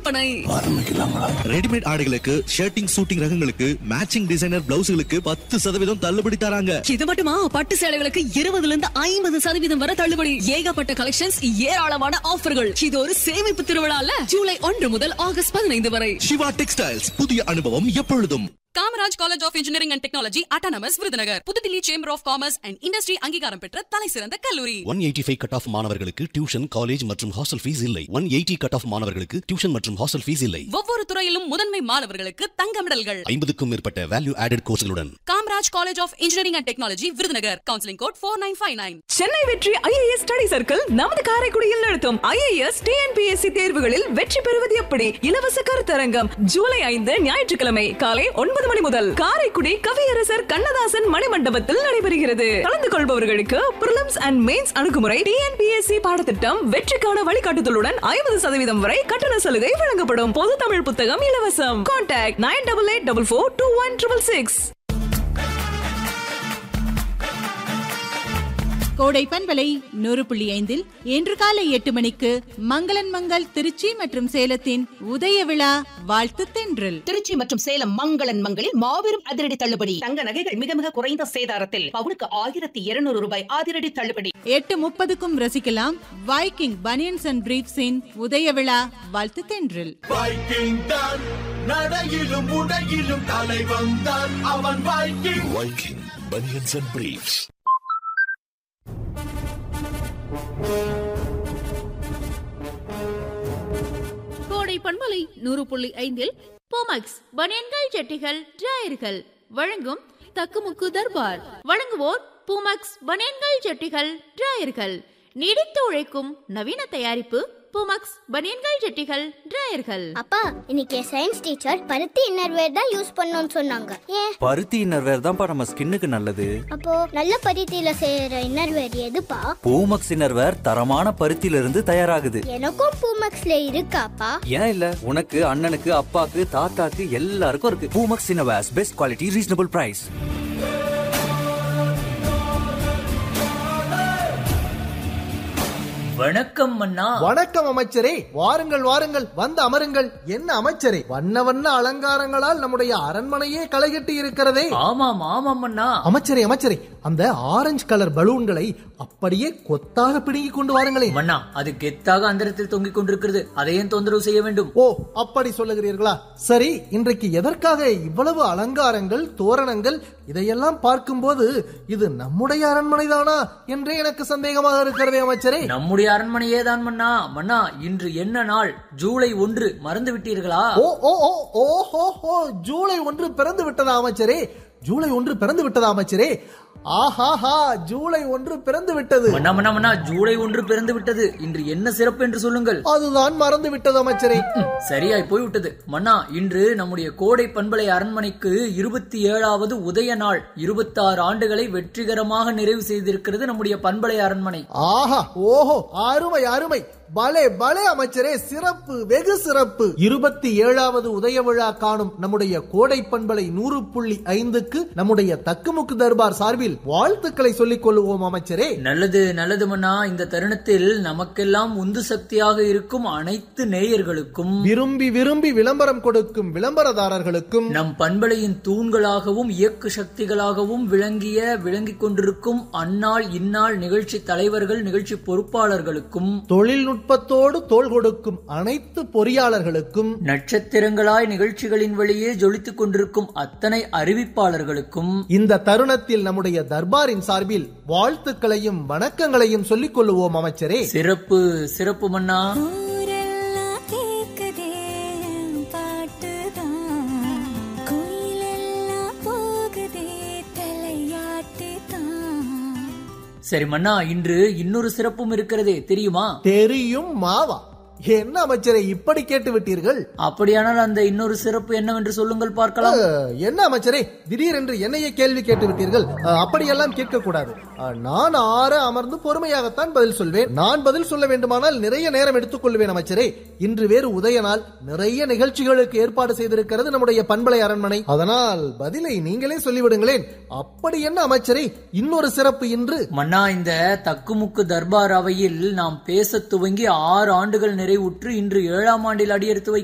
விற்பனை ரெடிமேட் ஆடைகளுக்கு shirting suiting ரகங்களுக்கு மேட்சிங் டிசைனர் பிளவுஸ்களுக்கு பத்து சதவீதம் தள்ளுபடி தராங்க இது மட்டுமா பட்டு சேலைகளுக்கு இருபதுல இருந்து ஐம்பது சதவீதம் வரை தள்ளுபடி ஏகப்பட்ட கலெக்ஷன்ஸ் ஏராளமான ஆஃபர்கள் இது ஒரு சேமிப்பு திருவிழால ஜூலை ஒன்று முதல் ஆகஸ்ட் பதினைந்து வரை சிவா டெக்ஸ்டைல்ஸ் புதிய அனுபவம் எப்பொழுதும் Kamaraj college of engineering and technology autonomous Virudhunagar Pudhu Dilli chamber of commerce and industry அங்கீகாரம் பெற்ற தலை சிறந்த கல்லூரி one eighty five cut off மாணவர்களுக்கு டியூஷன் காலேஜ் மற்றும் ஹாஸ்டல் ஃபீஸ் இல்லை ஒன் எயிட்டி கட் ஆஃப் மாணவர்களுக்கு டியூஷன் மற்றும் ஹாஸ்டல் ஃபீஸ் இல்லை ஒவ்வொரு துறையிலும் முதன்மை மாணவர்களுக்கு தங்க மெடல்கள் ஐம்பதுக்கும் மேற்பட்ட value added கோர்ஸ்களுடன் Kamaraj college of engineering and technology Virudhunagar counselling code four nine five nine Chennai வெற்றி ஐஏஎஸ் ஸ்டடி சர்க்கிள் நமது காரைக்குடியில் நடத்தும் ஐஏஎஸ் டிஎன்பிஎஸ்சி தேர்வுகளில் வெற்றி பெறுவது எப்படி இலவச கருத்தரங்கம் ஜூலை ஐந்து ஞாயிற்றுக்கிழமை காலை ஒன்பது மணி முதல் காரைக்குடி கவியரசர் கண்ணதாசன் மணிமண்டபத்தில் நடைபெறுகிறது கலந்து கொள்பவர்களுக்கு பிரிலிம்ஸ் அண்ட் மெயின்ஸ் அணுகுமுறை டிஎன்பிஎஸ்சி பாடத்திட்டம் வெற்றிக்கான வழிகாட்டுதலுடன் ஐம்பது சதவீதம் வரை கட்டண சலுகை வழங்கப்படும் பொது தமிழ் புத்தகம் இலவசம் contact nine double eight double four two one triple six Kodai பண்பலை நூறு புள்ளி ஐந்தில் இன்று காலை எட்டு மணிக்கு மங்களன் மங்கள் திருச்சி மற்றும் சேலத்தின் உதய விழா வாழ்த்து தென்றல் திருச்சி மற்றும் சேலம் மங்களன் மங்களில் மாபெரும் அதிரடி தள்ளுபடி தங்க நகைகள் மிக மிக குறைந்த சேதாரத்தில் பவுனுக்கு ஆயிரத்தி இருநூறு ரூபாய் அதிரடி தள்ளுபடி எட்டு முப்பதுக்கும் ரசிக்கலாம் வைக்கிங் பனியன்ஸ் அண்ட் பிரீப்ஸின் உதய விழா வாழ்த்து தென்றல் வைக்கிங் தான் நடையிலும் உடையிலும் தலைவன் தான் அவன் Viking Viking banians and briefs Kodai பண்பலை நூறு புள்ளி ஐந்தில் போமக்ஸ் பனியன்கள் ஜட்டிகள் டிராயர்கள் வழங்கும் தக்குமுக்கு தர்பார் வழங்குவோர் பூமக்ஸ் பனியன்கள் ஜட்டிகள் டிராயர்கள் நீடித்து உழைக்கும் நவீன தயாரிப்பு பூமக்ஸ் பனியன்கள் ஜட்டிகள் டிராயர்கள் அப்பா இன்னைக்கு சயின்ஸ் டீச்சர் பருத்தி இன்னர்வேர் தான் யூஸ் பண்ணணும்னு சொன்னாங்க ஏன் பருத்தி இன்னர்வேர் தான்ப்பா நம்ம ஸ்கின்னுக்கு நல்லது அப்போ நல்ல பருத்தியில செய்யற இன்னர்வேர் எதுப்பா பூமக்ஸ் இன்னர்வேர் தரமான பருத்தியில இருந்து தயாராகுது எனக்கும் பூமக்ஸ்ல இருக்காப்பா ஏன் இல்ல உனக்கு அண்ணனுக்கு அப்பாக்கு தாத்தாக்கு எல்லாருக்கும் இருக்கு Poomex innerwears best quality reasonable price வணக்கம் அண்ணா வணக்கம் அமைச்சரே வாருங்கள் வாருங்கள் வந்து அமருங்கள் என்ன அமைச்சரே வண்ண வண்ண அலங்காரங்களால் நம்முடைய அரண்மனையே களைகட்டி இருக்கிறதே ஆமாம் ஆமாம் அண்ணா அமைச்சரே அமைச்சரே அந்த ஆரஞ்சு கலர் பலூன்களை அப்படியே கொத்தாக பிடுங்கி கொண்டு வாருங்களே மன்னா அது கெத்தாக அந்தரத்தில் தொங்கிக் கொண்டிருக்கிறது அதையும் தொந்தரவு செய்ய வேண்டும் ஓ அப்படி சொல்லுகிறீர்களா சரி இன்றைக்கு எதற்காக இவ்வளவு அலங்காரங்கள் தோரணங்கள் இதையெல்லாம் பார்க்கும்போது இது நம்முடைய அரண்மனைதானா என்றே எனக்கு சந்தேகமாக இருக்கிறதே அமைச்சரே நம்முடைய அரண்மனையே தான் மன்னா மன்னா இன்று என்ன நாள் ஜூலை ஒன்று மறந்து விட்டீர்களா ஓ ஓ ஓ ஓ ஹோ ஹோ ஜூலை ஒன்று பிறந்து விட்டதா அமைச்சரே ஜூலை ஒன்று பிறந்து விட்டதா அமைச்சரே ஆஹாஹா ஜூலை ஒன்று பிறந்து விட்டது மன்னா மன்னா மன்னா ஜூலை ஒன்று பிறந்து விட்டது இன்று என்ன சிறப்பு என்று சொல்லுங்கள் அதுதான் மறந்து விட்டது அமைச்சரே சரியாய் போய்விட்டது மன்னா இன்று நம்முடைய கோடை பண்பலை அரண்மனைக்கு இருபத்தி ஏழாவது உதய நாள் இருபத்தி ஆறு ஆண்டுகளை வெற்றிகரமாக நிறைவு செய்திருக்கிறது நம்முடைய பண்பலை அரண்மனை ஆஹா ஓஹோ அருமை அருமை பலே பலே அமைச்சரே சிறப்பு வெகு சிறப்பு இருபத்தி ஏழாவது உதய விழா காணும் நம்முடைய கோடை பண்பலை நூறு புள்ளி ஐந்துக்கு நம்முடைய தக்குமுக்கு தர்பார் சார்பில் வாழ்த்துக்களை சொல்லிக் கொள்வோம் அமைச்சரே நல்லது நல்லது மன்னா இந்த தருணத்தில் நமக்கெல்லாம் உந்து சக்தியாக இருக்கும் அனைத்து நேயர்களுக்கும் விரும்பி விரும்பி விளம்பரம் கொடுக்கும் விளம்பரதாரர்களுக்கும் நம் பண்பலையின் தூண்களாகவும் இயக்கு சக்திகளாகவும் விளங்கிய விளங்கிக் கொண்டிருக்கும் அந்நாள் இந்நாள் நிகழ்ச்சி தலைவர்கள் நிகழ்ச்சி பொறுப்பாளர்களுக்கும் தொழில்நுட்பத்தோடு தோள் கொடுக்கும் அனைத்து பொறியாளர்களுக்கும் நட்சத்திரங்களாய் நிகழ்ச்சிகளின் வழியே ஜொலித்துக் கொண்டிருக்கும் அத்தனை அறிவிப்பாளர்களுக்கும் இந்த தருணத்தில் நம்முடைய தர்பாரின் சார்பில் வாழ்த்துக்களையும் வணக்கங்களையும் சொல்லிக் கொள்ளுவோம் அமைச்சரே சிறப்பு சிறப்பு மன்னா சரி மன்னா இன்று இன்னொரு சிறப்பும் இருக்கிறதே தெரியுமா தெரியும் மாவா என்ன அமைச்சரே இப்படி கேட்டு விட்டீர்கள் அப்படியானால் அந்த இன்னொரு சிறப்பு என்னவென்று சொல்லுங்கள் பார்க்கலாம் அஹ், என்ன அமைச்சரே திடீரென்று என்னையே கேள்வி கேட்டு விட்டீர்கள் அஹ், அப்படியெல்லாம் கேட்க கூடாது அஹ், நான் ஆற அமர்ந்து பொறுமையாகத்தான் பதில் சொல்வேன் நான் பதில் சொல்ல வேண்டுமானால் நிறைய நேரம் எடுத்துக் கொள்வேன் அமைச்சரே இன்று வேறு உதய நாள் நிறைய நிகழ்ச்சிகளுக்கு ஏற்பாடு செய்திருக்கிறது நம்முடைய பண்பலை அரண்மனை அதனால் பதிலை நீங்களே சொல்லிவிடுங்களேன் அப்படி என்ன அமைச்சரே இன்னொரு சிறப்பு இன்று மன்னா இந்த தக்குமுக்கு தர்பார் அவையில் நாம் பேச துவங்கி ஆறு ஆண்டுகள் நிறைவுற்று இன்று ஏழாம் ஆண்டில் அடியெடுத்து